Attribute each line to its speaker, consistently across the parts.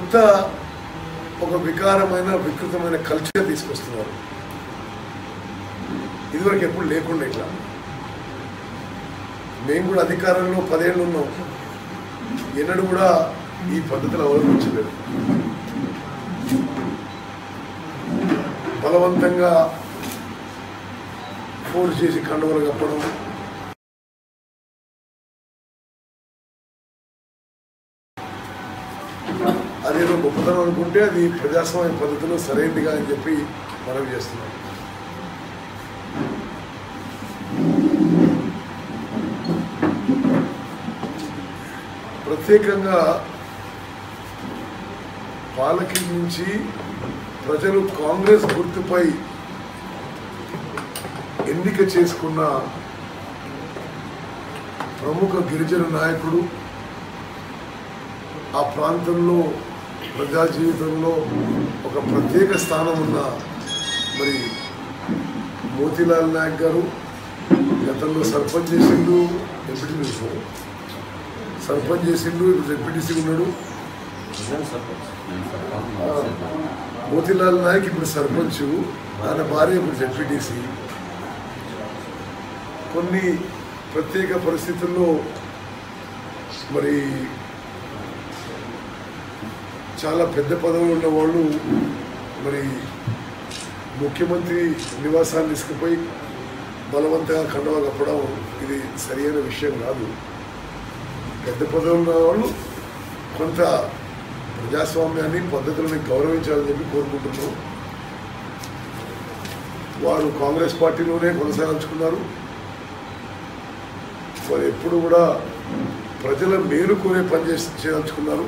Speaker 1: కొత్త ఒక వికారమైన వికృతమైన కల్చర్ తీసుకొస్తున్నారు ఇదివరకు ఎప్పుడు లేకుండా ఇట్లా మేము కూడా అధికారంలో పదేళ్ళు ఉన్నాం ఎన్నడూ కూడా ఈ పద్ధతులు అవలంబించలేదు బలవంతంగా ఫోర్స్ చేసి కండువలు కప్పడం అదేదో గొప్పతనం అనుకుంటే అది ప్రజాస్వామ్య పద్ధతిలో సరైనదిగా అని చెప్పి మనం చేస్తున్నాం ప్రత్యేకంగా పాలకి నుంచి ప్రజలు కాంగ్రెస్ గుర్తుపై ఎన్నిక చేసుకున్న ప్రముఖ గిరిజన నాయకుడు ఆ ప్రాంతంలో ప్రజా జీవితంలో ఒక ప్రత్యేక స్థానం ఉన్న మరి మోతీలాల్ నాయక్ గారు గతంలో సర్పంచ్ చేసిండు ఎంపీటీసీ సర్పంచ్ చేసిండు ఇప్పుడు ఎంపీటీసీ ఉన్నాడు ఆ, మోతీలాల్ నాయక్ ఇప్పుడు సర్పంచ్ ఆయన భార్య ఇప్పుడు జెడ్పీటీసీ కొన్ని ప్రత్యేక పరిస్థితుల్లో మరి చాలా పెద్ద పదవులు ఉన్న వాళ్ళు మరి ముఖ్యమంత్రి నివాసాన్ని తీసుకుపోయి బలవంతంగా కండవ కప్పడం ఇది సరైన విషయం కాదు పెద్ద పదవులు ఉన్న వాళ్ళు కొంత ప్రజాస్వామ్యాన్ని పద్ధతులని గౌరవించాలని చెప్పి కోరుకుంటున్నాం వారు కాంగ్రెస్ పార్టీలోనే కొనసాగించుకున్నారు వారు ఎప్పుడు కూడా ప్రజల మేలు కోరే పని చేసి చేయదలుచుకున్నారు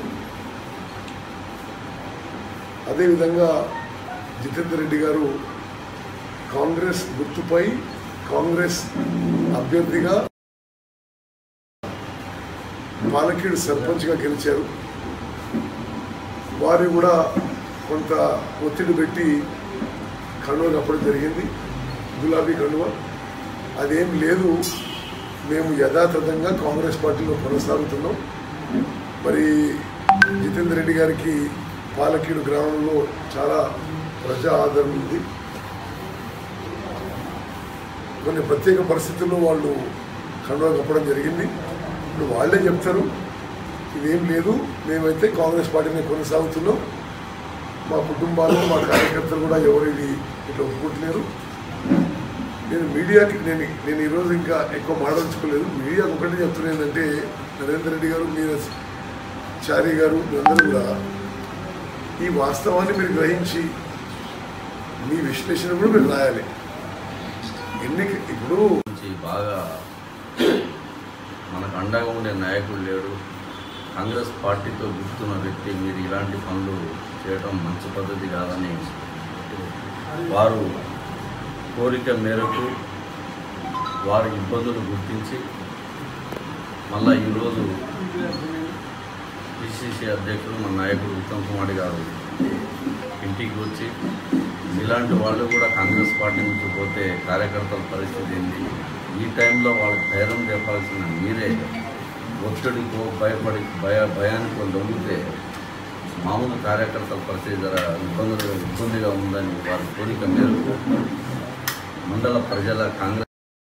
Speaker 1: అదేవిధంగా జితేందర్ రెడ్డి గారు కాంగ్రెస్ గుర్తుపై కాంగ్రెస్ అభ్యర్థిగా పాలకీడు సర్పంచ్గా గెలిచారు వారు కూడా కొంత ఒత్తిడి పెట్టి కండువ కప్పడం జరిగింది గులాబీ కండువ అదేం లేదు మేము యథాతథంగా కాంగ్రెస్ పార్టీలో కొనసాగుతున్నాం మరి జితేందర్ రెడ్డి గారికి పాలకీడు గ్రామంలో చాలా ప్రజా ఆదరణ ఉంది కొన్ని ప్రత్యేక పరిస్థితుల్లో వాళ్ళు కండువ కప్పడం జరిగింది ఇప్పుడు వాళ్ళే చెప్తారు ఇదేం లేదు మేమైతే కాంగ్రెస్ పార్టీని కొనసాగుతున్నాం మా కుటుంబాలు మా కార్యకర్తలు కూడా ఎవరు ఇది ఇట్లా ఒప్పుకుంటలేరు నేను మీడియాకి నేను నేను ఈరోజు ఇంకా ఎక్కువ మాట్లాడుకోలేదు మీడియాకి ఒకటే చెప్తున్నా ఏంటంటే నరేందర్ రెడ్డి గారు మీరు చారి గారు మీరందరూ కూడా ఈ వాస్తవాన్ని మీరు గ్రహించి మీ విశ్లేషణ కూడా మీరు రాయాలి ఎన్నిక ఇప్పుడు
Speaker 2: నుంచి బాగా మనకు అండగా ఉండే నాయకుడు లేడు కాంగ్రెస్ పార్టీతో గుర్తున్న వ్యక్తి మీరు ఇలాంటి పనులు చేయడం మంచి పద్ధతి కాదని వారు కోరిక మేరకు వారి ఇబ్బందులు గుర్తించి మళ్ళా ఈరోజు పిసిసి అధ్యక్షుడు మన నాయకుడు ఉత్తమ్ కుమార్ గారు ఇంటికి వచ్చి ఇలాంటి వాళ్ళు కూడా కాంగ్రెస్ పార్టీ నుంచి పోతే కార్యకర్తల పరిస్థితి ఏంది ఈ టైంలో వాళ్ళకి ధైర్యం చెప్పాల్సిన మీరే ఒత్తిడికో భయపడి భయ భయానికో లొంగితే మామూలు కార్యకర్తల పరిస్థితి జర ఇబ్బందులు ఇబ్బందిగా ఉందని వారి కోరిక మేరకు మండల ప్రజల కాంగ్రెస్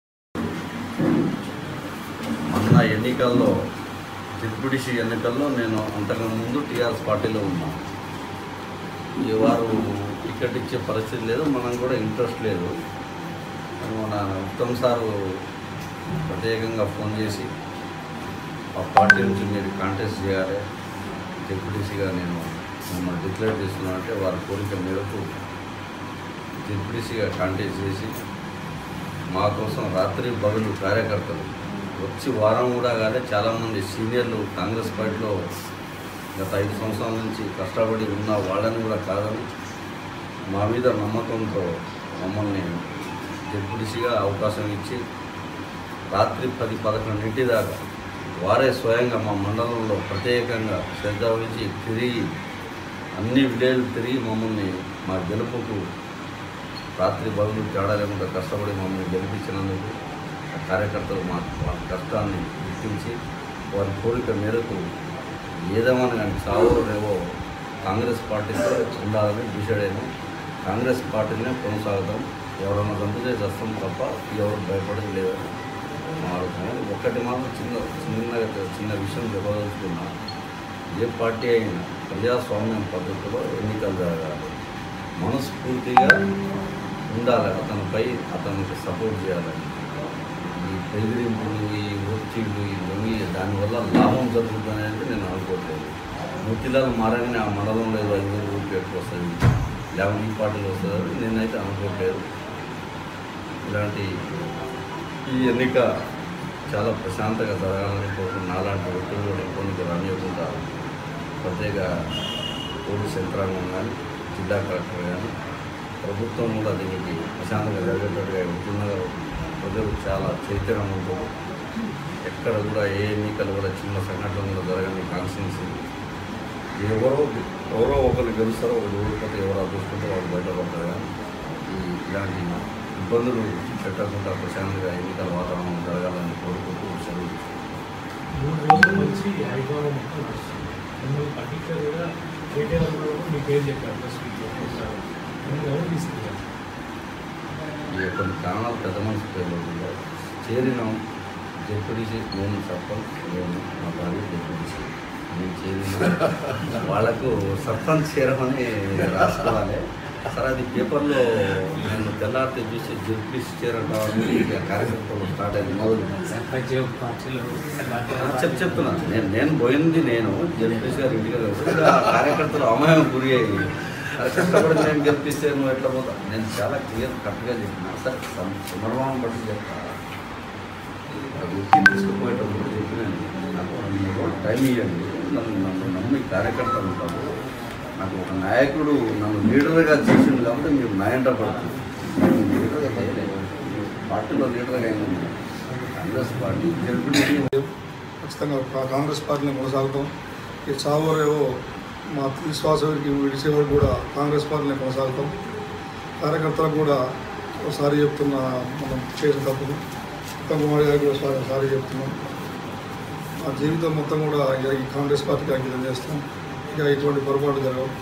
Speaker 2: మొన్న ఎన్నికల్లో డిప్యూటీసీ ఎన్నికల్లో నేను అంతకు ముందు టీఆర్ఎస్ పార్టీలో ఉన్నాను ఈ వారు టికెట్ ఇచ్చే పరిస్థితి లేదు మనం కూడా ఇంట్రెస్ట్ లేదు అని మన ఉత్తమ్ సారు ప్రత్యేకంగా ఫోన్ చేసి ఆ పార్టీ నుంచి మీరు కాంటెస్ట్ చేయాలి డిప్యూటీసీగా నేను మిమ్మల్ని డిక్లేర్ చేస్తున్నాను అంటే వారి కోరిక మేరకు డిప్యూటీసీగా కాంటెస్ట్ చేసి మా కోసం రాత్రి బదులు కార్యకర్తలు వచ్చి వారం కూడా కాలే చాలామంది సీనియర్లు కాంగ్రెస్ పార్టీలో గత ఐదు సంవత్సరాల నుంచి కష్టపడి ఉన్న వాళ్ళని కూడా కాదని మా మీద నమ్మకంతో మమ్మల్ని డిప్యూటీసీగా అవకాశం ఇచ్చి రాత్రి పది పదకొండింటి దాకా వారే స్వయంగా మా మండలంలో ప్రత్యేకంగా శ్రద్ధ వహించి తిరిగి అన్ని విలేజ్లు తిరిగి మమ్మల్ని మా గెలుపుకు రాత్రి బదులు తేడా లేకుండా కష్టపడి మమ్మల్ని గెలిపించినందుకు ఆ కార్యకర్తలు మా వాళ్ళ కష్టాన్ని గుర్తించి వారి కోరిక మేరకు ఏదేమని కానీ సావో లేవో కాంగ్రెస్ పార్టీతో ఉండాలని డిసైడ్ అయినాం కాంగ్రెస్ పార్టీనే కొనసాగుతాం ఎవరన్నా గంతు చేసి వస్తాం తప్ప ఎవరు భయపడేది లేదని మా ఆలోచన ఒక్కటి మాత్రం చిన్న చిన్నగా చిన్న విషయం చెప్పదలుచుకున్నా ఏ పార్టీ అయినా ప్రజాస్వామ్యం పద్ధతిలో ఎన్నికలు జరగాలి మనస్ఫూర్తిగా ఉండాలి అతనిపై అతనికి సపోర్ట్ చేయాలని ఈ బెదిరింపులు ఈ ఒత్తిళ్ళు ఈ లొంగి దానివల్ల లాభం జరుగుతుంది అంటే నేను అనుకోవట్లేదు ముత్తిలాలు మారగానే ఆ మండలంలో ఏదో ఐదు వేలు రూపాయలు ఎక్కువ వస్తుంది లేకపోతే ఈ పార్టీలో వస్తుంది నేనైతే అనుకోవట్లేదు ఇలాంటి ఈ ఎన్నిక చాలా ప్రశాంతంగా జరగాలని కోరుకున్న నాలాంటి వ్యక్తులు కూడా ఎన్నిక రానియకుండా ప్రత్యేక పోలీస్ యంత్రాంగం కానీ జిల్లా కలెక్టర్ కానీ ప్రభుత్వం కూడా దీనికి ప్రశాంతంగా జరిగేటట్టుగా ఉంటున్నారు ప్రజలు చాలా చైతన్యవంతులు ఎక్కడ కూడా ఏ ఎన్నికలు కూడా చిన్న సంఘటన కూడా జరగని కాన్స్టిట్యూన్సీ ఎవరో ఎవరో ఒకరు గెలుస్తారో ఒకరు ఓడిపోతే ఎవరు అదృష్టంతో వాళ్ళు బయటపడతారు కానీ ఈ ఇలాంటి ఇబ్బందులు పెట్టకుండా ప్రశాంతంగా ఎన్నికల వాతావరణం జరగాలని కోరుకుంటూ సెలవు
Speaker 3: మూడు రోజుల నుంచి హైదరాబాద్ మొత్తం వస్తుంది మిమ్మల్ని పర్టికులర్గా కేటీఆర్ కూడా మీ పేరు చెప్పారు ప్రెస్ మీట్లో మీరు ఎవరు తీసుకెళ్ళారు
Speaker 2: ఈ కొన్ని కారణాలు పెద్ద మనిషి పేర్లు ఉన్నాయి. చేరినాం జెడ్పీటీసీ నేను సర్పంచ్ నేను మా భార్య జెడ్పీటీసీ నేను చేరిన వాళ్ళకు సర్పంచ్ చేరమని రాసుకోవాలి సరే అది పేపర్లో నేను తెల్లారితే చూసి జెడ్పీటీసీ చేరడం ఇక కార్యక్రమంలో స్టార్ట్ అయింది మొదలు చెప్ చెప్తున్నా నేను నేను పోయింది నేను జడ్పీసీ గారు ఇంటికి వెళ్ళాను. ఆ కార్యకర్తలు అమాయం గురి అయ్యి అరే కష్టపడి నేను గెలిపిస్తే నువ్వు ఎట్లా పోతా నేను చాలా క్లియర్ కరెక్ట్గా చెప్పిన సరే సం- సందర్భం బట్టి చెప్తా ఆ వ్యక్తిని తీసుకుపోయేటప్పుడు చెప్పినాను నాకు రెండు రోజులు టైం ఇవ్వండి నన్ను నన్ను నమ్మి కార్యకర్తలు ఉంటారు నాకు ఒక నాయకుడు నన్ను లీడర్గా చేసింది కాబట్టి మీరు నాయంట పడుతుంది నేను లీడర్గా చేయలేదు పార్టీలో లీడర్గా అయింది కాంగ్రెస్ పార్టీ జడ్పీటీసీ
Speaker 4: ఖచ్చితంగా కా- కాంగ్రెస్ పార్టీని కొనసాగుతాం ఈ చావరేవో మా విశ్వాసకి విడిచే వరకు కూడా కాంగ్రెస్ పార్టీని కొనసాగుతాం కార్యకర్తలకు కూడా ఒకసారి చెప్తున్నా మనం చేసిన తప్పులు ఉత్తమ్ కుమార్ గారికి కూడా సారి సారి చెప్తున్నాం మా జీవితం మొత్తం కూడా ఇక ఈ కాంగ్రెస్ పార్టీకి అంకితం చేస్తాం ఇక ఇటువంటి పొరపాటు జరగవు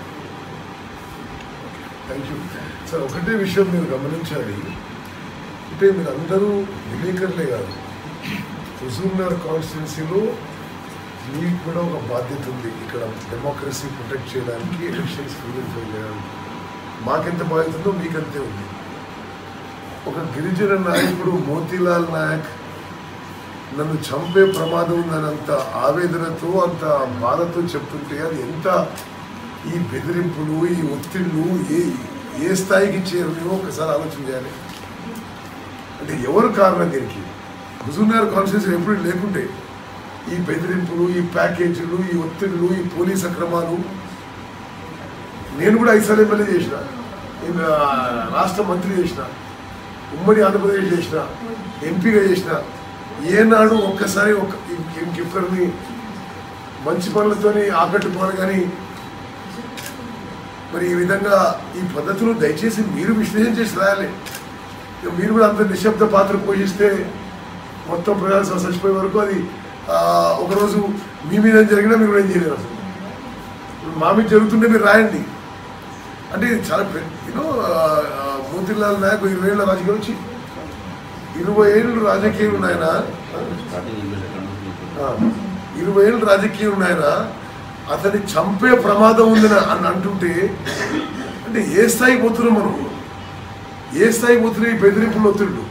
Speaker 1: థ్యాంక్ యూ సార్ ఒకటే విషయం మీరు గమనించాలి అంటే మీరు అందరూ విలేకరులే కాదు హుజూర్నగర్ కాన్స్టిట్యున్సీలో మీకు కూడా ఒక బాధ్యత ఉంది ఇక్కడ డెమోక్రసీ ప్రొటెక్ట్ చేయడానికి ఎలక్షన్స్ ప్యూరిఫై చేయడానికి మాకెంత బాధ్యత ఉందో మీకంతే ఉంది ఒక గిరిజన నాయకుడు మోతీలాల్ నాయక్ నన్ను చంపే ప్రమాదం ఉందని అంత ఆవేదనతో అంత బాధతో చెప్తుంటే అది ఎంత ఈ బెదిరింపులు ఈ ఒత్తిళ్ళు ఏ ఏ స్థాయికి చేరునో ఒకసారి ఆలోచన చేయాలి అంటే ఎవరు కారణం దీనికి హుజూర్నగర్ కాన్స్టిట్యూన్సీ ఎప్పుడు లేకుంటే ఈ బెదిరింపులు ఈ ప్యాకేజీలు ఈ ఒత్తిళ్ళు ఈ పోలీస్ అక్రమాలు నేను కూడా ఐసారి ఎమ్మెల్యే చేసిన నేను, ఆ, రాష్ట్ర మంత్రి చేసిన ఉమ్మడి ఆంధ్రప్రదేశ్ చేసిన ఎంపీగా చేసిన ఏనాడు ఒక్కసారి ఒక ఇంకెక్కడిని మంచి పనులతోని ఆకట్టుకోవాలి కానీ మరి ఈ విధంగా ఈ పద్ధతులు దయచేసి మీరు విశ్లేషణ చేసి రాయాలి ఇక మీరు కూడా అంత నిశ్శబ్ద పాత్ర పోషిస్తే మొత్తం ప్రజాస్వామ్యం చచ్చిపోయే వరకు అది ఆ, ఒకరోజు మీ మీద ఏం జరిగినా మీరు కూడా ఏం చేయలేరు అసలు ఇప్పుడు మా మీద జరుగుతుంటే మీరు రాయండి అంటే ఇది చాలా యూనో మోతిలాల్ నాయక్ ఇరవై ఏళ్ళ రాజకీయం వచ్చి ఇరవై ఏళ్ళు రాజకీయం ఉన్నాయన
Speaker 2: స్టార్టింగ్ ఎమ్మెల్యే
Speaker 1: ఆ, ఇరవై ఏళ్ళు రాజకీయం ఉన్నాయన అతన్ని చంపే ప్రమాదం ఉందని అని అంటుంటే అంటే ఏ స్థాయికి పోతున్నాం మనం ఏ స్థాయికి పోతున్నాయి ఈ బెదిరింపులు ఒత్తిళ్ళు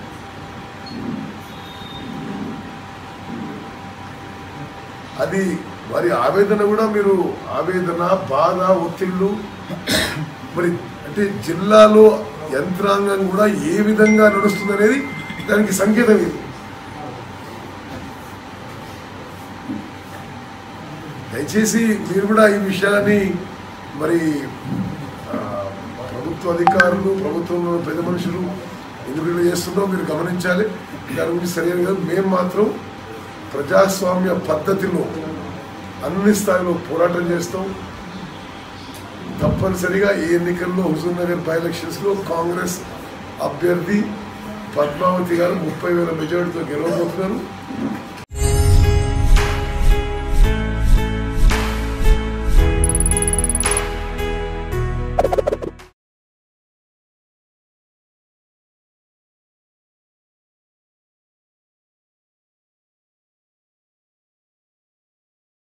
Speaker 1: అది వారి ఆవేదన కూడా మీరు ఆవేదన బాధ ఒత్తిళ్ళు మరి అంటే జిల్లాలో యంత్రాంగం కూడా ఏ విధంగా నడుస్తుంది అనేది దానికి సంకేతం ఇది దయచేసి మీరు కూడా ఈ విషయాన్ని మరి ఆ, ప్రభుత్వ అధికారులు ప్రభుత్వంలో పెద్ద మనుషులు ఎందుకు ఇలా చేస్తుందో మీరు గమనించాలి దాని గురించి సరైన కాదు మేము మాత్రం ప్రజాస్వామ్య పద్ధతిలో అన్ని స్థాయిలో పోరాటం చేస్తాం తప్పనిసరిగా ఈ ఎన్నికల్లో హుజూర్ నగర్ బై ఎలక్షన్స్లో కాంగ్రెస్ అభ్యర్థి పద్మావతి గారు ముప్పై వేల మెజార్టీతో గెలవబోతున్నారు